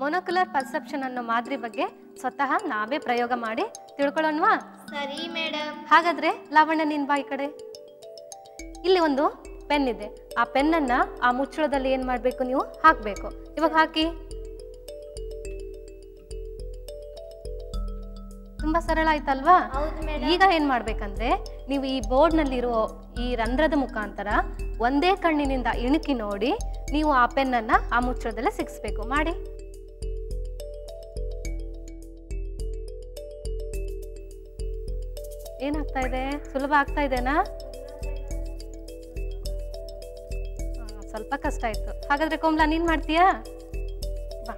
ಮೊನೊಕ್ಯುಲರ್ perception ಅನ್ನೋ ಮಾದರಿ ಬಗ್ಗೆ ಸ್ವತಃ ನಾವೇ ಪ್ರಯೋಗ ಮಾಡಿ ತಿಳ್ಕೊಳ್ಳೋಣವಾ ಸರಿ ಮೇಡಮ್ ಹಾಗಾದ್ರೆ ಲಾವಣ್ಯ ನಿನ್ ಬಾ ಈ ಕಡೆ ಇಲ್ಲಿ ಒಂದು ಪೆನ್ ಇದೆ ಆ ಪೆನ್ನನ್ನ ಆ ಮುಚ್ಚಳದಲ್ಲಿ ಏನ್ ಮಾಡ್ಬೇಕು ನೀವು ಹಾಕ್ಬೇಕು ಇವಾಗ ಹಾಕಿ ತುಂಬಾ ಸರಳ ಆಯ್ತಲ್ವಾ ಹೌದು ಮೇಡಮ್ ಈಗ ಏನ್ ಮಾಡ್ಬೇಕಂದ್ರೆ ನೀವು ಈ ಬೋರ್ಡ್ನಲ್ಲಿರೋ ಈ ರಂಧ್ರದ ಮುಖಾಂತರ ಒಂದೇ ಕಣ್ಣಿನಿಂದ ಇಣುಕಿ ನೋಡಿ ನೀವು ಆ ಪೆನ್ನನ್ನ ಆ ಮುಚ್ಚಳದಲ್ಲೇ ಸಿಕ್ಸ್ಬೇಕು ಮಾಡಿ ಏನಾಗ್ತಾ ಇದೆ ಸುಲಭ ಆಗ್ತಾ ಇದೆನಾ ಹಾ, ಸ್ವಲ್ಪ ಕಷ್ಟ ಆಯ್ತು ಹಾಗಾದ್ರೆ ಕೋಮ್ಲಾ ನೀನ್ ಮಾಡ್ತೀಯಾ ಬಾ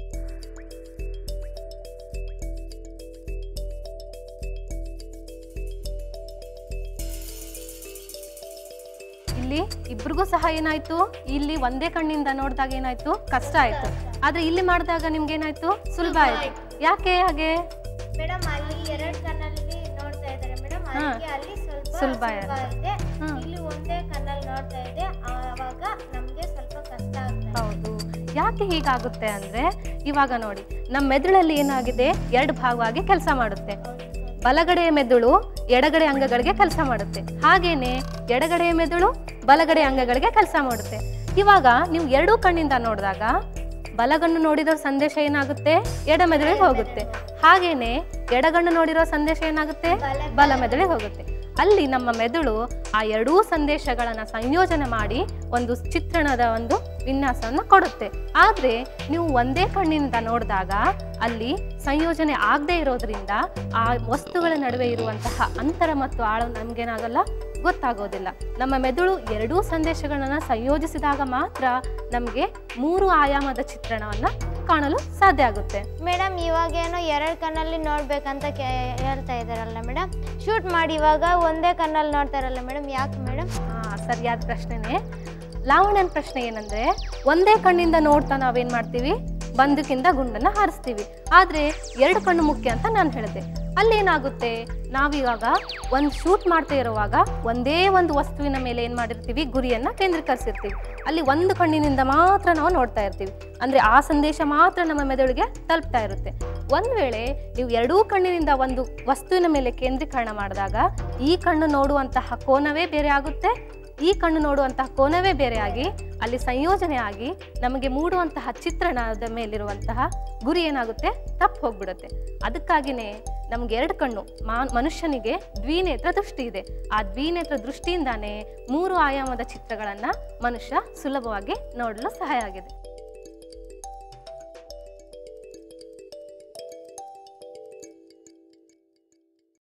ಇಲ್ಲಿ ಇಬ್ರಿಗೂ ಸಹ ಏನಾಯ್ತು ಇಲ್ಲಿ ಒಂದೇ ಕಣ್ಣಿಂದ ನೋಡಿದಾಗ ಏನಾಯ್ತು ಕಷ್ಟ ಆಯ್ತು ಆದ್ರೆ ಇಲ್ಲಿ ಮಾಡಿದಾಗ ನಿಮ್ಗೆ ಏನಾಯ್ತು ಸುಲಭ ಆಯ್ತು ಯಾಕೆ ಹಾಗೆ ಮೇಡಮ್ ಅಲ್ಲಿ ಎರಡು ಕಣ್ಣಲ್ಲಿ ನೋಡ್ತಾ ಇದ್ದಾರೆ ಮೇಡಮ್ ಹಾ. ಅದಕ್ಕೆ ಅಲ್ಲಿ ಸ್ವಲ್ಪ ಸುಲಭ ಸುಲಭ ಇದೆ ಹಾ. ಇಲ್ಲಿ ಒಂದೇ ಕಣ್ಣಲ್ಲಿ ನೋಡ್ತಾ ಇದೆ ಆವಾಗ ನಮ್ಗೆ ಸ್ವಲ್ಪ ಕಷ್ಟ ಆಗ್ತಾ ಇದೆ ಹೌದು ಯಾಕೆ ಹೀಗಾಗುತ್ತೆ ಅಂದ್ರೆ ಇವಾಗ ನೋಡಿ ನಮ್ಮ ಮೆದುಳಲ್ಲಿ ಏನಾಗಿದೆ ಎರಡು ಭಾಗವಾಗಿ ಕೆಲಸ ಮಾಡುತ್ತೆ ಬಲಗಡೆಯ ಮೆದುಳು ಎಡಗಡೆ ಅಂಗಗಳಿಗೆ ಕೆಲಸ ಮಾಡುತ್ತೆ ಹಾಗೇನೆ ಎಡಗಡೆಯ ಮೆದುಳು ಬಲಗಡೆ ಅಂಗಗಳಿಗೆ ಕೆಲಸ ಮಾಡುತ್ತೆ ಇವಾಗ ನೀವು ಎರಡೂ ಕಣ್ಣಿಂದ ನೋಡಿದಾಗ ಬಲಗಣ್ಣು ನೋಡಿರೋ ಸಂದೇಶ ಏನಾಗುತ್ತೆ ಎಡ ಮೆದುಳಿಗೆ ಹೋಗುತ್ತೆ ಹಾಗೇನೆ ಎಡಗಣ್ಣು ನೋಡಿರೋ ಸಂದೇಶ ಏನಾಗುತ್ತೆ ಬಲ- ಬಲ ಮೆದುಳಿಗೆ ಹೋಗುತ್ತೆ ಅಲ್ಲಿ ನಮ್ಮ ಮೆದುಳು ಆ ಎರಡೂ ಸಂದೇಶಗಳನ್ನು ಸಂಯೋಜನೆ ಮಾಡಿ ಒಂದು ಚಿತ್ರಣದ ಒಂದು ವಿನ್ಯಾಸವನ್ನು ಕೊಡುತ್ತೆ ಆದರೆ ನೀವು ಒಂದೇ ಕಣ್ಣಿನಿಂದ ನೋಡಿದಾಗ ಅಲ್ಲಿ ಸಂಯೋಜನೆ ಆಗದೆ ಇರೋದ್ರಿಂದ ಆ ವಸ್ತುಗಳ ನಡುವೆ ಇರುವಂತಹ ಅಂತರ ಮತ್ತು ಆಳ ನಮಗೇನಾಗಲ್ಲ ಗೊತ್ತಾಗೋದಿಲ್ಲ ನಮ್ಮ ಮೆದುಳು ಎರಡೂ ಸಂದೇಶಗಳನ್ನು ಸಂಯೋಜಿಸಿದಾಗ ಮಾತ್ರ ನಮಗೆ ಮೂರು ಆಯಾಮದ ಚಿತ್ರಣವನ್ನು ಕಾಣಲು ಸಾಧ್ಯ ಆಗುತ್ತೆ ಮೇಡಮ್ ಇವಾಗೇನೋ ಎರಡು ಕಣ್ಣಲ್ಲಿ ನೋಡ್ಬೇಕಂತ ಕೇ ಹೇಳ್ತಾ ಇದ್ದಾರಲ್ಲ ಮೇಡಮ್ ಶೂಟ್ ಮಾಡಿ ಇವಾಗ ಒಂದೇ ಕಣ್ಣಲ್ಲಿ ನೋಡ್ತಾರಲ್ಲ ಮೇಡಮ್ ಯಾಕೆ ಮೇಡಮ್ ಹಾ ಸರಿಯಾದ ಪ್ರಶ್ನೆನೇ ಲಾವಣ್ಯನ ಪ್ರಶ್ನೆ ಏನಂದ್ರೆ ಒಂದೇ ಕಣ್ಣಿಂದ ನೋಡ್ತಾ ನಾವೇನ್ ಮಾಡ್ತೀವಿ ಬಂದೂಕಿಂದ ಗುಂಡನ್ನ ಹಾರಿಸ್ತೀವಿ ಆದ್ರೆ ಎರಡು ಕಣ್ಣು ಮುಖ್ಯ ಅಂತ ನಾನು ಹೇಳಿದೆ ಅಲ್ಲೇನಾಗುತ್ತೆ ನಾವಿವಾಗ ಒಂದು ಶೂಟ್ ಮಾಡ್ತಾ ಇರುವಾಗ ಒಂದೇ ಒಂದು ವಸ್ತುವಿನ ಮೇಲೆ ಏನು ಮಾಡಿರ್ತೀವಿ ಗುರಿಯನ್ನ ಕೇಂದ್ರೀಕರಿಸಿರ್ತೀವಿ ಅಲ್ಲಿ ಒಂದು ಕಣ್ಣಿನಿಂದ ಮಾತ್ರ ನಾವು ನೋಡ್ತಾ ಇರ್ತೀವಿ ಅಂದ್ರೆ ಆ ಸಂದೇಶ ಮಾತ್ರ ನಮ್ಮ ಮೆದುಳಿಗೆ ತಲುಪ್ತಾ ಇರುತ್ತೆ ಒಂದ್ ವೇಳೆ ನೀವು ಎರಡೂ ಕಣ್ಣಿನಿಂದ ಒಂದು ವಸ್ತುವಿನ ಮೇಲೆ ಕೇಂದ್ರೀಕರಣ ಮಾಡಿದಾಗ ಈ ಕಣ್ಣು ನೋಡುವಂತಹ ಕೋನವೇ ಬೇರೆ ಆಗುತ್ತೆ ಈ ಕಣ್ಣು ನೋಡುವಂತಹ ಕೋನವೇ ಬೇರೆಯಾಗಿ ಅಲ್ಲಿ ಸಂಯೋಜನೆ ಆಗಿ ನಮಗೆ ಮೂಡುವಂತಹ ಚಿತ್ರಣದ ಮೇಲಿರುವಂತಹ ಗುರಿ ಏನಾಗುತ್ತೆ ತಪ್ಪು ಹೋಗ್ಬಿಡುತ್ತೆ ಅದಕ್ಕಾಗಿನೇ ನಮ್ಗೆ ಎರಡು ಕಣ್ಣು ಮಾ ಮನುಷ್ಯನಿಗೆ ದ್ವಿನೇತ್ರ ದೃಷ್ಟಿ ಇದೆ ಆ ದ್ವಿನೇತ್ರ ದೃಷ್ಟಿಯಿಂದಾನೇ ಮೂರು ಆಯಾಮದ ಚಿತ್ರಗಳನ್ನು ಮನುಷ್ಯ ಸುಲಭವಾಗಿ ನೋಡಲು ಸಹಾಯ ಆಗಿದೆ